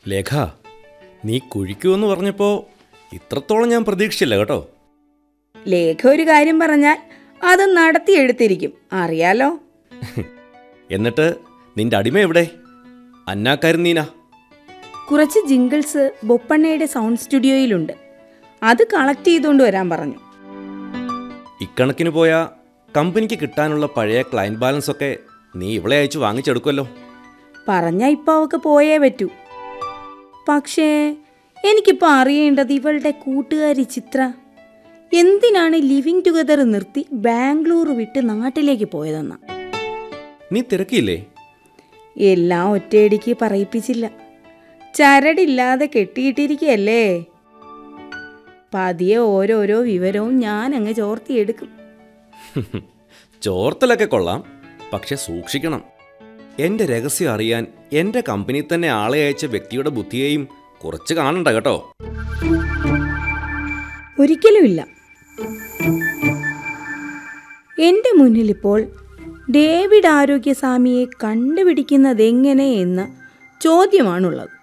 ലേഖ നീ കുഴിക്കുമെന്ന് പറഞ്ഞപ്പോൾ ഇത്രത്തോളം ഞാൻ പ്രതീക്ഷിച്ചില്ല കേട്ടോ ലേഖ ഒരു കാര്യം പറഞ്ഞാൽ അത് നടത്തിയെടുത്തിരിക്കും അറിയാലോ എന്നിട്ട് നിന്റെ അടിമ എവിടെ അന്നാക്കാരുന്നീന കുറച്ച് ജിങ്കിൾസ് ബൊപ്പണ്ണയുടെ സൗണ്ട് സ്റ്റുഡിയോയിലുണ്ട് അത് കളക്ട് ചെയ്തുകൊണ്ട് വരാൻ പറഞ്ഞു ഇക്കണക്കിന് പോയ കമ്പനിക്ക് കിട്ടാനുള്ള പഴയ ക്ലയൻറ്റ് ബാലൻസ് ഒക്കെ നീ ഇവളെ അയച്ച് വാങ്ങിച്ചെടുക്കുമല്ലോ പറഞ്ഞാൽ ഇപ്പോൾ അവൾക്ക് പോയേ പറ്റൂ പക്ഷേ എനിക്കിപ്പോൾ അറിയേണ്ടത് ഇവളുടെ കൂട്ടുകാരി ചിത്ര എന്തിനാണ് ലിവിങ് ടുഗദർ നിർത്തി ബാംഗ്ലൂർ വിട്ട് നാട്ടിലേക്ക് പോയതെന്ന നീ തിരക്കിയില്ലേ എല്ലാം ഒറ്റയടിക്ക് പറയിപ്പിച്ചില്ല ചരടില്ലാതെ കെട്ടിയിട്ടിരിക്കുകയല്ലേ പതിയെ ഓരോരോ വിവരവും ഞാൻ അങ്ങ് ചോർത്തിയെടുക്കും ചോർത്തലൊക്കെ കൊള്ളാം പക്ഷെ സൂക്ഷിക്കണം എൻ്റെ രഹസ്യം അറിയാൻ എൻ്റെ കമ്പനി തന്നെ ആളെ അയച്ച വ്യക്തിയുടെ ബുദ്ധിയെയും കുറച്ച് കാണണ്ട കേട്ടോ ഒരിക്കലുമില്ല എൻ്റെ മുന്നിലിപ്പോൾ ഡേവിഡ് ആരോഗ്യസ്വാമിയെ കണ്ടുപിടിക്കുന്നതെങ്ങനെ എന്ന ചോദ്യമാണുള്ളത്